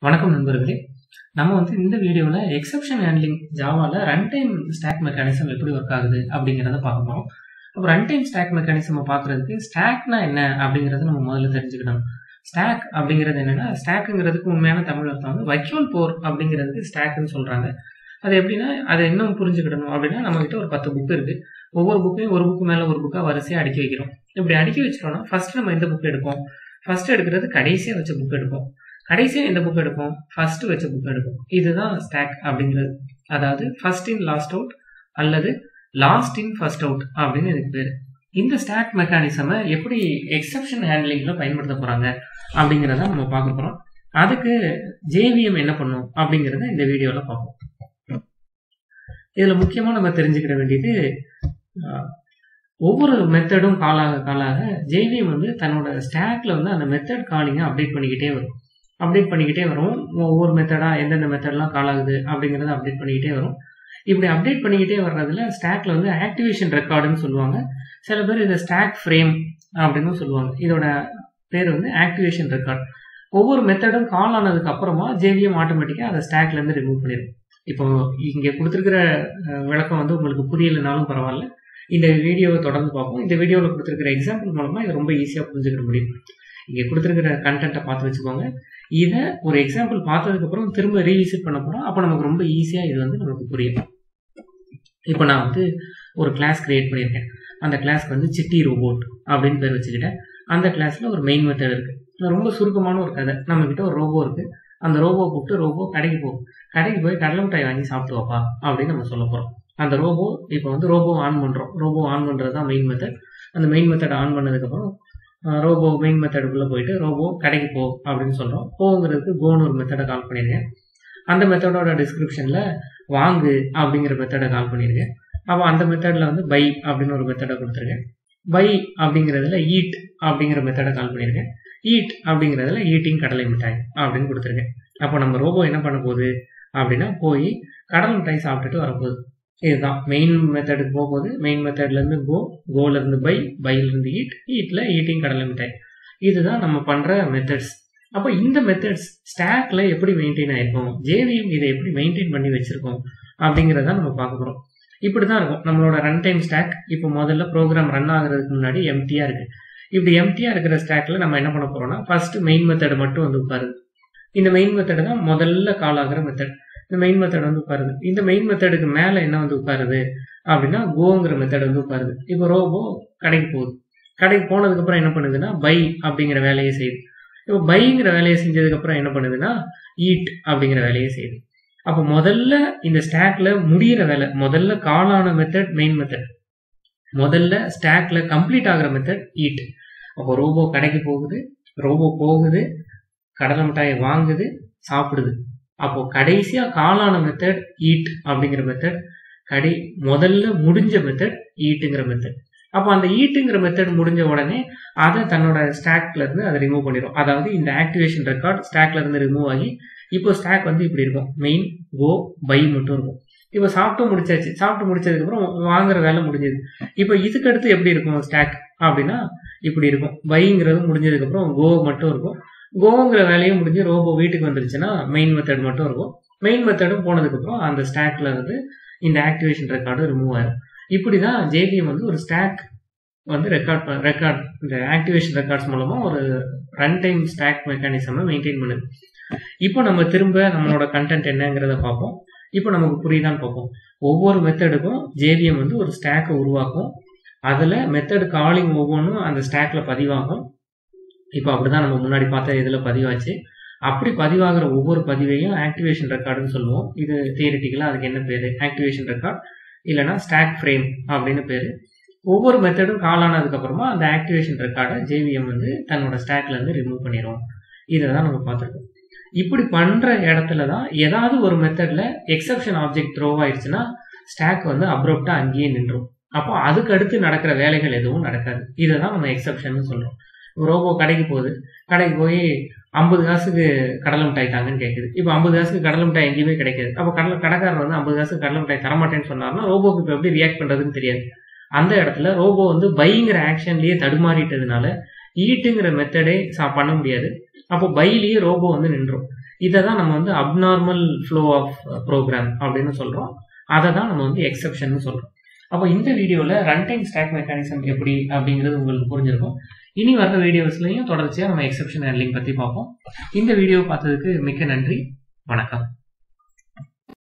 வணக்கம் நண்பர்களே நம்ம வந்து இந்த வீடியோவில் எக்ஸப்ஷன் ஹேண்ட்லிங் ஜாவாவில் ரன் டைம் ஸ்டாக் மெக்கானிசம் எப்படி ஒர்க் ஆகுது அப்படிங்கிறத பார்க்க போகிறோம் அப்போ ரன் டைம் ஸ்டாக் மெக்கானிசம் பார்க்குறதுக்கு ஸ்டாக்னா என்ன அப்படிங்கிறத நம்ம முதல்ல தெரிஞ்சுக்கணும் ஸ்டாக் அப்படிங்கிறது என்னன்னா ஸ்டாக்குங்கிறதுக்கு உண்மையான தமிழ் அர்த்தம் வந்து வைக்கோல் போர் அப்படிங்கிறதுக்கு ஸ்டாக்னு சொல்கிறாங்க அது எப்படின்னா அதை இன்னும் புரிஞ்சுக்கிடணும் அப்படின்னா நம்மகிட்ட ஒரு பத்து புக் இருக்குது ஒவ்வொரு புக்கையும் ஒரு புக்கு மேலே ஒரு புக்காக வரிசையாக அடுக்கி வைக்கிறோம் இப்படி அடுக்கி வச்சிட்டோம்னா ஃபர்ஸ்ட் நம்ம எந்த புக் எடுப்போம் ஃபர்ஸ்ட் எடுக்கிறது கடைசியாக வச்ச புக் எடுப்போம் கடைசியாக எந்த புக் எடுப்போம் ஃபர்ஸ்ட் வச்ச புக் எடுப்போம் இதுதான் ஸ்டாக் அப்படிங்கிறது அதாவது ஃபர்ஸ்ட் இன் லாஸ்ட் அவுட் அல்லது லாஸ்ட் இன் ஃபர்ஸ்ட் அவுட் அப்படின்னு இதுக்கு பேர் இந்த ஸ்டாக் மெக்கானிசமை எப்படி எக்ஸப்ஷன் ஹேண்ட்லிங்கில் பயன்படுத்த போகிறாங்க அப்படிங்கிறத நம்ம பார்க்க போகிறோம் அதுக்கு ஜேவிஎம் என்ன பண்ணும் அப்படிங்கிறத இந்த வீடியோவில் பார்ப்போம் இதில் முக்கியமாக நம்ம தெரிஞ்சுக்கிட வேண்டியது ஒவ்வொரு மெத்தடும் காலாக காலாக ஜேவிஎம் வந்து தன்னோட ஸ்டாக்ல வந்து அந்த மெத்தட் காலிங்கை அப்டேட் பண்ணிக்கிட்டே வரும் அப்டேட் பண்ணிக்கிட்டே வரும் ஒவ்வொரு மெத்தடாக எந்தெந்த மெத்தட்லாம் கால் ஆகுது அப்படிங்கிறத அப்டேட் பண்ணிக்கிட்டே வரும் இப்படி அப்டேட் பண்ணிக்கிட்டே வர்றதுல ஸ்டாக்ல வந்து ஆக்டிவேஷன் ரெக்கார்டுன்னு சொல்லுவாங்க சில பேர் இதை ஸ்டாக் ஃப்ரேம் அப்படின்னு சொல்லுவாங்க இதோட பேர் வந்து ஆக்டிவேஷன் ரெக்கார்ட் ஒவ்வொரு மெத்தடும் கால் ஆனதுக்கு அப்புறமா ஜேவிஎம் ஆட்டோமேட்டிக்காக அதை ஸ்டாக்ல இருந்து ரிமூவ் பண்ணிடும் இப்போ இங்கே கொடுத்துருக்கிற விளக்கம் வந்து உங்களுக்கு புரியலைனாலும் பரவாயில்ல இந்த வீடியோவை தொடர்ந்து பார்ப்போம் இந்த வீடியோவில் கொடுத்துருக்கிற எக்ஸாம்பிள் மூலமாக இது ரொம்ப ஈஸியாக புரிஞ்சுக்கிட முடியும் இங்கே கொடுத்துருக்கிற கண்டென்ட்டை பார்த்து வச்சுக்கோங்க இதை ஒரு எக்ஸாம்பிள் பார்த்ததுக்கப்புறம் திரும்ப ரீவிசிட் பண்ண போகிறோம் அப்போ நமக்கு ரொம்ப ஈஸியாக இது வந்து நமக்கு புரியும் இப்போ நான் வந்து ஒரு கிளாஸ் கிரியேட் பண்ணியிருக்கேன் அந்த கிளாஸ்க்கு வந்து சிட்டி ரோபோட் அப்படின்னு பேர் வச்சுக்கிட்டேன் அந்த கிளாஸில் ஒரு மெயின் மெத்தட் இருக்குது ரொம்ப சுருக்கமான ஒரு கதை நம்மக்கிட்ட ஒரு ரோபோ இருக்குது அந்த ரோபோ கூப்பிட்டு ரோபோ கடைக்கு போகும் கடைக்கு போய் கடலை மிட்டாய் வாங்கி சாப்பிட்டு வாப்பா அப்படின்னு நம்ம சொல்ல போகிறோம் அந்த ரோபோ இப்போ வந்து ரோபோ ஆன் பண்ணுறோம் ரோபோ ஆன் பண்ணுறது தான் மெயின் மெத்தட் அந்த மெயின் மெத்தட் ஆன் பண்ணதுக்கப்புறம் ரோபோ மெயின் மெத்தடுக்குள்ளே போயிட்டு ரோபோ கடைக்கு போ அப்படின்னு சொல்கிறோம் போங்கிறதுக்கு கோன்னு ஒரு மெத்தடை கால் பண்ணியிருக்கேன் அந்த மெத்தடோட டிஸ்கிரிப்ஷனில் வாங்கு அப்படிங்கிற மெத்தடை கால் பண்ணியிருக்கேன் அப்போ அந்த மெத்தடில் வந்து பை அப்படின்னு ஒரு மெத்தடை கொடுத்துருக்கேன் பை அப்படிங்கிறதுல ஈட் அப்படிங்கிற மெத்தடை கால் பண்ணியிருக்கேன் ஈட் அப்படிங்கிறதுல ஈட்டிங் கடலை மிட்டாய் அப்படின்னு கொடுத்துருக்கேன் அப்போ நம்ம ரோபோ என்ன பண்ண போகுது அப்படின்னா போய் கடலை மிட்டாய் சாப்பிட்டுட்டு வரப்போகுது இதுதான் மெயின் மெத்தடுக்கு போகும்போது மெயின் மெத்தட்லேருந்து கோ கோலேருந்து பை பைலேருந்து ஈட் ஈட்டில் ஈட்டிங் கடலை மிட்டாய் இதுதான் நம்ம பண்ணுற மெத்தட்ஸ் அப்போ இந்த மெத்தட்ஸ் ஸ்டாக்ல எப்படி மெயின்டைன் ஆயிருக்கும் ஜேவிஎம் இதை எப்படி மெயின்டைன் பண்ணி வச்சிருக்கோம் அப்படிங்கிறத நம்ம பார்க்க போகிறோம் இப்படி தான் இருக்கும் நம்மளோட ரன் டைம் ஸ்டாக் இப்போ முதல்ல ப்ரோக்ராம் ரன் ஆகுறதுக்கு முன்னாடி எம்டியாக இருக்கு இப்படி எம்டியாக இருக்கிற ஸ்டாக்ல நம்ம என்ன பண்ண போறோம்னா ஃபர்ஸ்ட் மெயின் மெத்தட் மட்டும் வந்து உட்காருது இந்த மெயின் மெத்தட் தான் முதல்ல கால் ஆகிற மெத்தட் இந்த மெயின் மெத்தட் வந்து உட்காருது இந்த மெயின் மெத்தடுக்கு மேலே என்ன வந்து உட்காருது அப்படின்னா கோங்கிற மெத்தட் வந்து உட்காருது இப்போ ரோபோ கடைக்கு போகுது கடைக்கு போனதுக்கப்புறம் என்ன பண்ணுதுன்னா பை அப்படிங்கிற வேலையை செய்யுது இப்போ பைங்கிற வேலையை செஞ்சதுக்கப்புறம் என்ன பண்ணுதுன்னா ஈட் அப்படிங்கிற வேலையை செய்யுது அப்போ முதல்ல இந்த ஸ்டாக்ல முடிகிற வேலை முதல்ல காலான மெத்தட் மெயின் மெத்தட் முதல்ல ஸ்டாக்ல கம்ப்ளீட் ஆகிற மெத்தட் ஈட் அப்போ ரோபோ கடைக்கு போகுது ரோபோ போகுது கடலை மிட்டாயை வாங்குது சாப்பிடுது அப்போ கடைசியா காலான மெத்தட் ஈட் அப்படிங்கிற மெத்தட் கடை முதல்ல முடிஞ்ச மெத்தட் ஈட்டுங்கிற மெத்தட் அப்போ அந்த ஈட்டுங்கிற மெத்தட் முடிஞ்ச உடனே அதை தன்னோட ஸ்டாக்ல இருந்து அதை ரிமூவ் பண்ணிடும் அதாவது இந்த ஆக்டிவேஷன் ரெக்கார்ட் ஸ்டாக்ல இருந்து ரிமூவ் ஆகி இப்போ ஸ்டாக் வந்து இப்படி இருக்கும் மெயின் கோ பை மட்டும் இருக்கும் இப்போ சாப்பிட்டு முடிச்சாச்சு சாப்பிட்டு முடிச்சதுக்கப்புறம் வாங்குற வேலை முடிஞ்சது இப்போ இதுக்கு அடுத்து எப்படி இருக்கும் ஸ்டாக் அப்படின்னா இப்படி இருக்கும் பைங்கிறது முடிஞ்சதுக்கப்புறம் கோ மட்டும் இருக்கும் கோங்கிற வேலையும் முடிஞ்சு ரோபோ வீட்டுக்கு வந்துருச்சுன்னா மெயின் மெத்தட் மட்டும் இருக்கும் மெயின் மெத்தடும் போனதுக்கப்புறம் அந்த ஸ்டாக்ல வந்து இந்த ஆக்டிவேஷன் ரெக்கார்டு ரிமூவ் ஆயிடும் இப்படி தான் ஜேபிஎம் வந்து ஒரு ஸ்டாக் வந்து ரெக்கார்ட் ரெக்கார்ட் இந்த ஆக்டிவேஷன் ரெக்கார்ட்ஸ் மூலமா ஒரு ரன் டைம் ஸ்டாக் மெக்கானிசமை மெயின்டைன் பண்ணுது இப்போ நம்ம திரும்ப நம்மளோட கண்டென்ட் என்னங்கிறத பார்ப்போம் இப்போ நமக்கு புரியுதான்னு பார்ப்போம் ஒவ்வொரு மெத்தடுக்கும் ஜேவிஎம் வந்து ஒரு ஸ்டாக்கை உருவாக்கும் அதில் மெத்தடு காலிங் ஒவ்வொன்றும் அந்த ஸ்டாக்ல பதிவாகும் இப்போ அப்படிதான் நம்ம முன்னாடி பார்த்த இதில் பதிவாச்சு அப்படி பதிவாகிற ஒவ்வொரு பதிவையும் ஆக்டிவேஷன் ரெக்கார்டுன்னு சொல்லுவோம் இது தியரிட்டிக்கலாக அதுக்கு என்ன பேர் ஆக்டிவேஷன் ரெக்கார்ட் இல்லைனா ஸ்டாக் ஃப்ரேம் அப்படின்னு பேர் ஒவ்வொரு மெத்தடும் கால் ஆனதுக்கப்புறமா அந்த ஆக்டிவேஷன் ரெக்கார்டை ஜேவிஎம் வந்து தன்னோட ஸ்டாக்ல இருந்து ரிமூவ் பண்ணிடும் இதை தான் நம்ம பார்த்துருக்கோம் இப்படி பண்ணுற இடத்துல தான் ஏதாவது ஒரு மெத்தடில் எக்ஸப்ஷன் ஆப்ஜெக்ட் த்ரோ ஆயிடுச்சுன்னா ஸ்டாக் வந்து அப்ரப்டாக அங்கேயே நின்றும் அப்போ அதுக்கு அடுத்து நடக்கிற வேலைகள் எதுவும் நடக்காது இதை தான் நம்ம எக்ஸப்ஷன் சொல்கிறோம் ரோபோ கடைக்கு போகுது கடைக்கு போய் ஐம்பது காசுக்கு கடலை மிட்டாய் தாங்கன்னு கேட்குது இப்போ ஐம்பது காசுக்கு கடலை மிட்டாய் எங்கேயுமே கிடைக்காது அப்போ கடலை கடைக்காரர் வந்து ஐம்பது காசுக்கு கடலை மிட்டாய் தரமாட்டேன்னு சொன்னார்னா ரோபோக்கு இப்போ எப்படி ரியாக்ட் பண்ணுறதுன்னு தெரியாது அந்த இடத்துல ரோபோ வந்து பைங்கிற ஆக்ஷன்லேயே தடுமாறிட்டதுனால ஈட்டுங்கிற மெத்தடே பண்ண முடியாது அப்போ பைலியே ரோபோ வந்து நின்றும் இதை தான் நம்ம வந்து அப்நார்மல் ஃப்ளோ ஆஃப் ப்ரோக்ராம் அப்படின்னு சொல்கிறோம் அதை தான் நம்ம வந்து எக்ஸப்ஷன் சொல்கிறோம் அப்போ இந்த வீடியோவில் ரன் டைம் ஸ்டாக் மெக்கானிசம் எப்படி அப்படிங்கிறது உங்களுக்கு புரிஞ்சிருக்கும் இனி வர்ற வீடியோஸ்லையும் தொடர்ச்சியாக நம்ம எக்ஸப்ஷன் ஹேண்ட்லிங் பற்றி பார்ப்போம் இந்த வீடியோ பார்த்ததுக்கு மிக்க நன்றி வணக்கம்